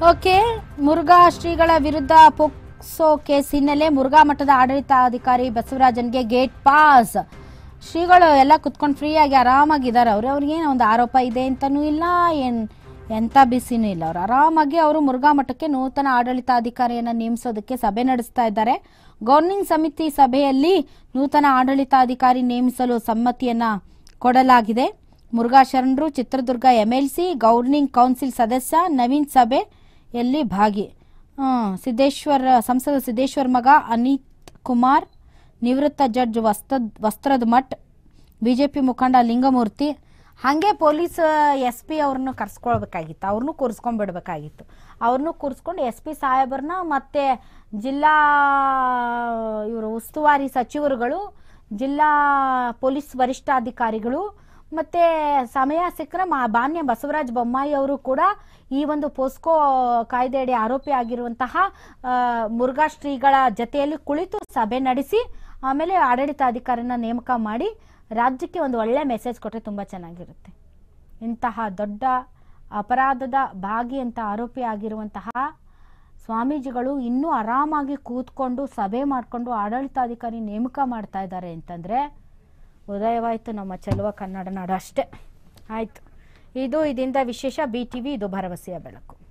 okay Murugha ಶ್ರೀಗಳ ವಿರುದ್ಧ POCSO case ಹಿನ್ನೆಲೆ ಮುರುಘಾ ಮಠದ ಆಡಳಿತಾಧಿಕಾರಿ ಬಸವರಾಜನ್ಗೆ ಗೇಟ್ ಪಾಸ್ ಶ್ರೀಗಳು ಎಲ್ಲ ಕುತ್ಕೊಂಡು ಫ್ರೀಯಾಗಿ ಆರಾಮಾಗಿದ್ದಾರೆ ಅವ್ರು ಅವ್ರಿಗೇನು ಒಂದು ಆರೋಪ ಇದೆ ಅಂತನೂ ಇಲ್ಲ ಏನು ಎಂಥ ಬಿಸಿನೂ ಇಲ್ಲ ಅವ್ರು ಆರಾಮಾಗಿ ಅವರು ಮುರುಘಾ ಮಠಕ್ಕೆ ನೂತನ ಆಡಳಿತಾಧಿಕಾರಿಯನ್ನು ನೇಮಿಸೋದಕ್ಕೆ ಸಭೆ ನಡೆಸ್ತಾ ಇದ್ದಾರೆ ಗವರ್ನಿಂಗ್ ಸಮಿತಿ ಸಭೆಯಲ್ಲಿ ನೂತನ ಆಡಳಿತಾಧಿಕಾರಿ ನೇಮಿಸಲು ಸಮ್ಮತಿಯನ್ನ ಕೊಡಲಾಗಿದೆ ಮುರುಘಾ ಶರಣರು ಚಿತ್ರದುರ್ಗ ಎಂಎಲ್ಸಿ ಗವರ್ನಿಂಗ್ ಕೌನ್ಸಿಲ್ ಸದಸ್ಯ ನವೀನ್ ಸಭೆಯಲ್ಲಿ ಭಾಗಿ ಹ್ಮ್, ಸಿದ್ದೇಶ್ವರ್ ಸಂಸದ ಸಿದ್ದೇಶ್ವರ್ ಮಗ ಅನಿತ್ ಕುಮಾರ್ ನಿವೃತ್ತ ಜಡ್ಜ್ ವಸ್ತ ವಸ್ತ್ರದ ಮಠ್ ಬಿಜೆಪಿ ಮುಖಂಡ ಲಿಂಗಮೂರ್ತಿ ಹಾಗೆ ಪೊಲೀಸ್ ಎಸ್ ಪಿ ಅವ್ರನ್ನ ಕರ್ಸ್ಕೊಳ್ಬೇಕಾಗಿತ್ತು ಅವ್ರನ್ನೂ ಕೂರಿಸ್ಕೊಂಡ್ಬಿಡ್ಬೇಕಾಗಿತ್ತು ಅವ್ರನ್ನೂ ಕೂರಿಸ್ಕೊಂಡು ಎಸ್ ಪಿ ಸಾಹೇಬರನ್ನ ಮತ್ತೆ ಜಿಲ್ಲಾ ಇವರು ಉಸ್ತುವಾರಿ ಸಚಿವರುಗಳು ಜಿಲ್ಲಾ ಪೊಲೀಸ್ ವರಿಷ್ಠಾಧಿಕಾರಿಗಳು ಮತ್ತೆ ಸಮಯ ಸಿಕ್ಕರೆ ಮಾ- ಮಾನ್ಯ ಬಸವರಾಜ ಬೊಮ್ಮಾಯಿ ಅವರು ಕೂಡ ಈ ಒಂದು ಪೋಸ್ಕೋ ಕಾಯ್ದೆಯಡಿ ಆರೋಪಿ ಆಗಿರುವಂತಹ ಆ, ಮುರುಘಾ ಶ್ರೀಗಳ ಜೊತೆಯಲ್ಲಿ ಕುಳಿತು ಸಭೆ ನಡೆಸಿ ಆಮೇಲೆ ಆಡಳಿತಾಧಿಕಾರಿನ ನೇಮಕ ಮಾಡಿ ರಾಜ್ಯಕ್ಕೆ ಒಂದು ಒಳ್ಳೆ ಮೆಸೇಜ್ ಕೊಟ್ಟರೆ ತುಂಬ ಚೆನ್ನಾಗಿರುತ್ತೆ ಇಂತಹ ದೊಡ್ಡ ಅಪರಾಧದ ಭಾಗಿ ಅಂತ ಆರೋಪಿ ಆಗಿರುವಂತಹ ಸ್ವಾಮೀಜಿಗಳು ಇನ್ನೂ ಆರಾಮಾಗಿ ಕೂತ್ಕೊಂಡು ಸಭೆ ಮಾಡಿಕೊಂಡು ಆಡಳಿತಾಧಿಕಾರಿ ನೇಮಕ ಮಾಡ್ತಾ ಇದ್ದಾರೆ ಅಂತಂದರೆ ಉದಯವಾಯಿತು ನಮ್ಮ ಚೆಲುವ ಕನ್ನಡ ನಾಡು ಅಷ್ಟೇ ಆಯಿತು ಇದು ಇದರಿಂದ ವಿಶೇಷ ಬಿ ಟಿ ವಿ ಇದು ಭರವಸೆಯ ಬೆಳಕು